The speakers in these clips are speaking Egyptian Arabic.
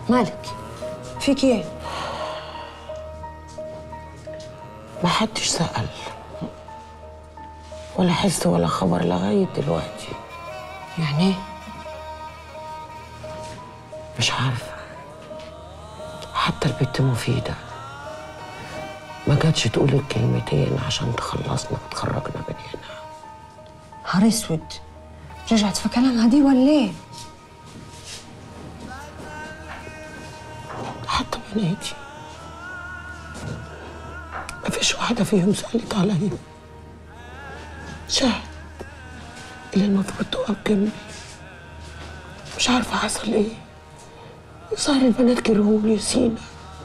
مالك فيك ايه ما حدش سأل ولا حس ولا خبر لغاية دلوقتي يعني ايه مش عارفة حتى البت مفيدة ما جاتش تقول الكلمتين عشان تخلصنا وتخرجنا من هنا نهار اسود رجعت في كلامها دي ولا ايه حتى بناتي ما فيش واحدة فيهم سألت عليا شهد اللي المفروض تقف جنبي مش عارفة حصل ايه صار البنات كرهوني يا سينا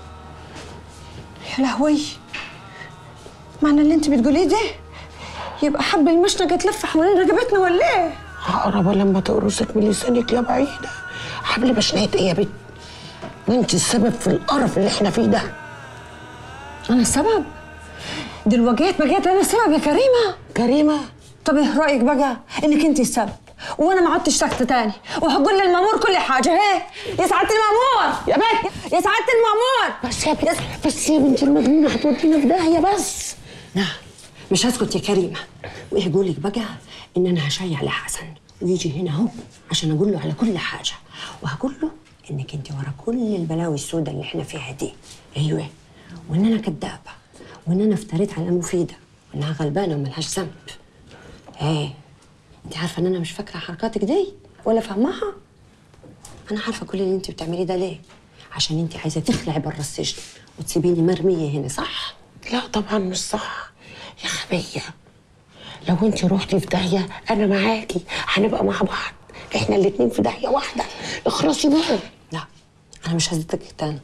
يا لهوي معنى اللي انت بتقوليه ده يبقى حب المشنقة تلف حوالين رقبتنا ولا ايه عقربة لما تقرصك من لسانك يا بعيدة حبل مشنقة ايه يا بنت وانت السبب في القرف اللي احنا فيه ده انا السبب دلوقتي بقيت انا السبب يا كريمه كريمة طب ايه رايك بقى انك انت السبب وانا ما عدتش ساكته تاني وهقول للمامور كل حاجه هي يا سعاده المامور يا بنت يا سعاده المامور بس يا بنت بس يا بنت المجنونة هتودينا في داهية بس لا مش هسكت يا كريمه وايه قولك بقى ان انا هشيع لحسن ويجي هنا اهو عشان اقول له على كل حاجه وهقول له انك انت ورا كل البلاوي السوداء اللي احنا فيها دي ايوه وان انا كدابه وان انا افتريت على مفيده وانها غلبانه وملهاش ذنب ايه انت عارفه ان انا مش فاكره حركاتك دي ولا فاهماها انا عارفه كل اللي انت بتعمليه ده ليه عشان انت عايزه تخلعي بره السجن وتسيبيني مرميه هنا صح لا طبعا مش صح يا خبية لو انت روحتي في داهية انا معاكي هنبقى مع بعض احنا الاتنين في داهية واحدة اخرسي بقى لا انا مش هزيدك تاني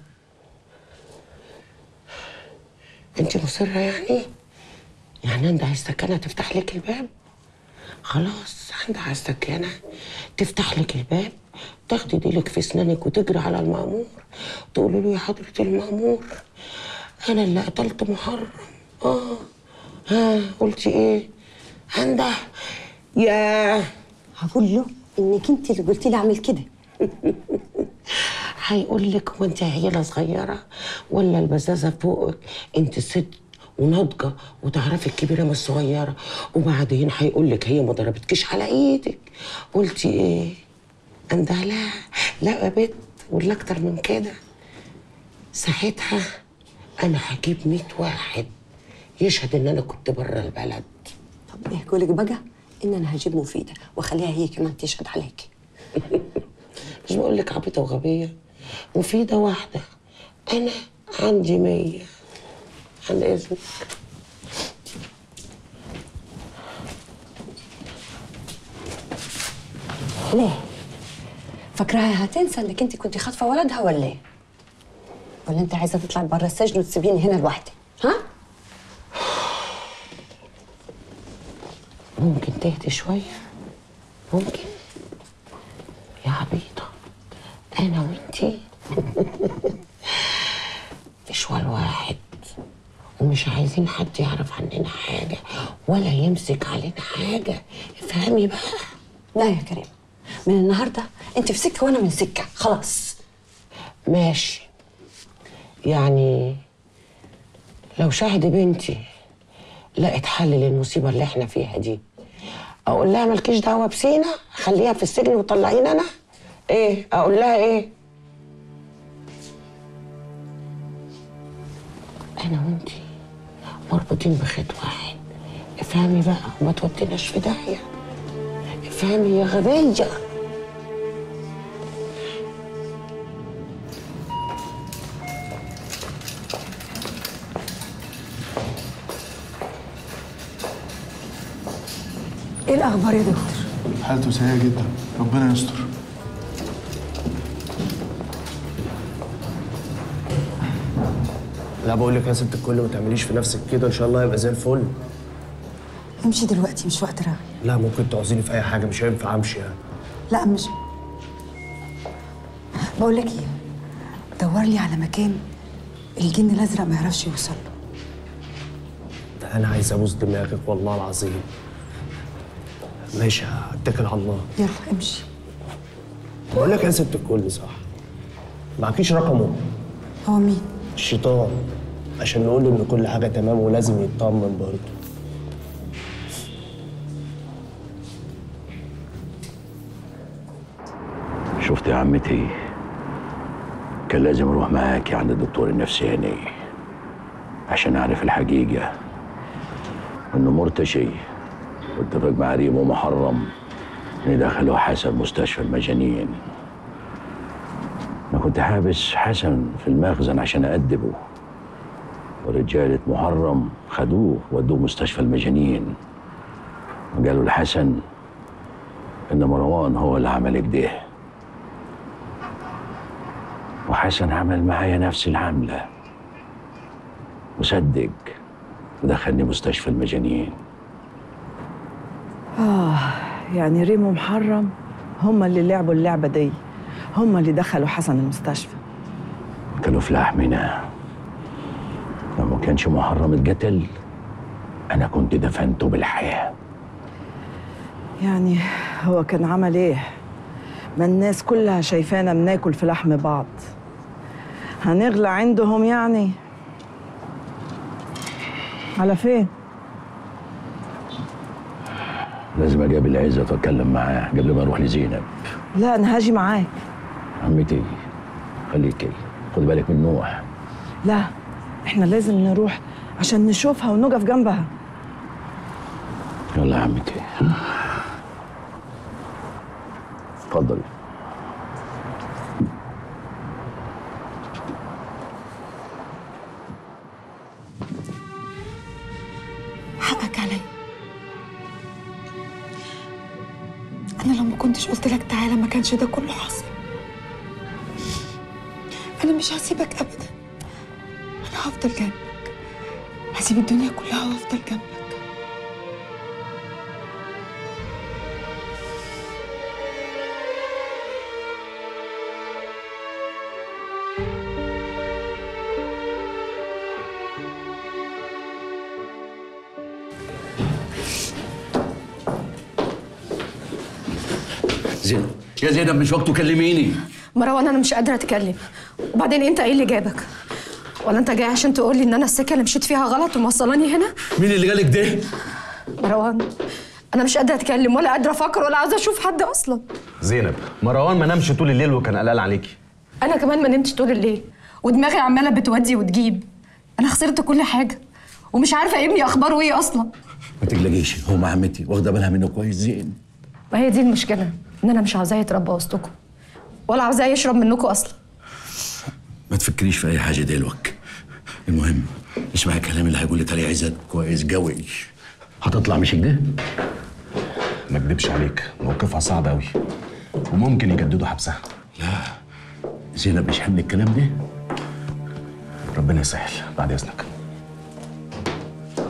انت مصرة يعني يعني انت عايز سكانة تفتح لك الباب خلاص عندها السكانة تفتح لك الباب تاخدي ديلك في اسنانك وتجري على المأمور تقولي له يا حضرة المأمور انا اللي قتلت محرم اه ها قلتي ايه عنده يا هقول له انك انت اللي قلتي لي اعمل كده هيقول لك وانت عيله صغيره ولا البزازه فوقك انت ست وناضجه وتعرفي الكبيره من الصغيره وبعدين هيقول لك هي ما ضربتكيش على ايدك قلتي ايه عندها لا لا يا بنت ولا اكتر من كده ساعتها انا هجيب 100 واحد يشهد ان انا كنت بره البلد طب ايه قولك بقى ان انا هجيب مفيده واخليها هي كمان تشهد عليك مش بقول لك عبيطه وغبيه مفيده واحده انا عندي مية عن اذنك ليه فاكراها هتنسى انك انت كنت خاطفه ولدها ولا ايه ولا انت عايزه تطلعي بره السجن وتسيبيني هنا لوحدي ها ممكن تهدي شويه ممكن يا عبيطه انا وانتي مشوار واحد ومش عايزين حد يعرف عننا حاجه ولا يمسك علينا حاجه افهمي بقى لا يا كريم من النهارده انت في سكه وانا من سكه خلاص ماشي يعني لو شاهد بنتي لقت حل للمصيبة اللي احنا فيها دي اقول لها مالكيش دعوة بسينا خليها في السجن وطلعيني انا ايه اقول لها ايه انا وانتي مربوطين بخيط واحد افهمي بقى وما توديناش في داهية افهمي يا غبية ايه الاخبار يا دكتور حالته سيئة جدا ربنا يستر لا بقول لك يا ست الكل ما تعمليش في نفسك كده ان شاء الله يبقى زي الفل امشي دلوقتي مش وقت رغي لا ممكن تعوزيني في اي حاجه مش هينفع امشي يعني لا مش بقول لك ايه دور لي على مكان الجن الازرق ما يعرفش يوصل له ده انا عايز ابوس دماغك والله العظيم ماشي هتكل على الله يلا امشي بقول لك يا ست الكل صح معكيش رقمه هو مين الشيطان عشان نقول له ان كل حاجه تمام ولازم يطمن برضه شفت يا عمتي كان لازم اروح معاكي عند الدكتور النفساني عشان اعرف الحقيقه انه مرتشي واتفق مع ريم ومحرم ان يدخلوا حسن مستشفى المجانين انا كنت حابس حسن في المخزن عشان أأدبه ورجالة محرم خدوه ودوه مستشفى المجانين وقالوا لحسن ان مروان هو اللي عمل كده وحسن عمل معايا نفس العملة وصدق ودخلني مستشفى المجانين يعني ريم ومحرم هم اللي لعبوا اللعبة دي هم اللي دخلوا حسن المستشفى كانوا في لحمنا لو ما كانش محرم اتقتل انا كنت دفنته بالحياه يعني هو كان عمل ايه ما الناس كلها شايفانا بناكل في لحم بعض هنغلى عندهم يعني على فين لازم اقابل عزت واتكلم معاه قبل ما اروح لزينب لا انا هاجي معاك عمتي خليكي خد بالك من نوح لا احنا لازم نروح عشان نشوفها ونقف جنبها يلا يا عمتي اتفضل حقك عليا انا لو ما كنتش قلت لك تعالى ما كانش ده كله حصل انا مش هسيبك ابدا انا هفضل جنبك هسيب الدنيا كلها وافضل جنبك زينب يا زينب مش وقته كلميني مروان انا مش قادره اتكلم وبعدين انت ايه اللي جابك ولا انت جاي عشان تقول لي ان انا السكه اللي مشيت فيها غلط وموصلاني هنا مين اللي قالك ده مروان انا مش قادره اتكلم ولا قادره افكر ولا عايزه اشوف حد اصلا زينب مروان ما نامش طول الليل وكان قلقان عليكي انا كمان ما نمتش طول الليل ودماغي عماله بتودي وتجيب انا خسرت كل حاجه ومش عارفه ابني اخباره ايه اصلا ما تقلقيش هو مع عمتي واخده بالها منه كويس زين ما هي دي المشكله ان انا مش عاوزاه يتربى وسطكم ولا عاوزاه يشرب منكم اصلا ما تفكريش في اي حاجه دلوقتي المهم اسمع الكلام اللي هيقول لك عليه عزت كويس قوي هتطلع مش كده ما اكدبش عليك موقفها صعب قوي وممكن يجددوا حبسها لا زينب مش حمل الكلام ده ربنا يسهل بعد اذنك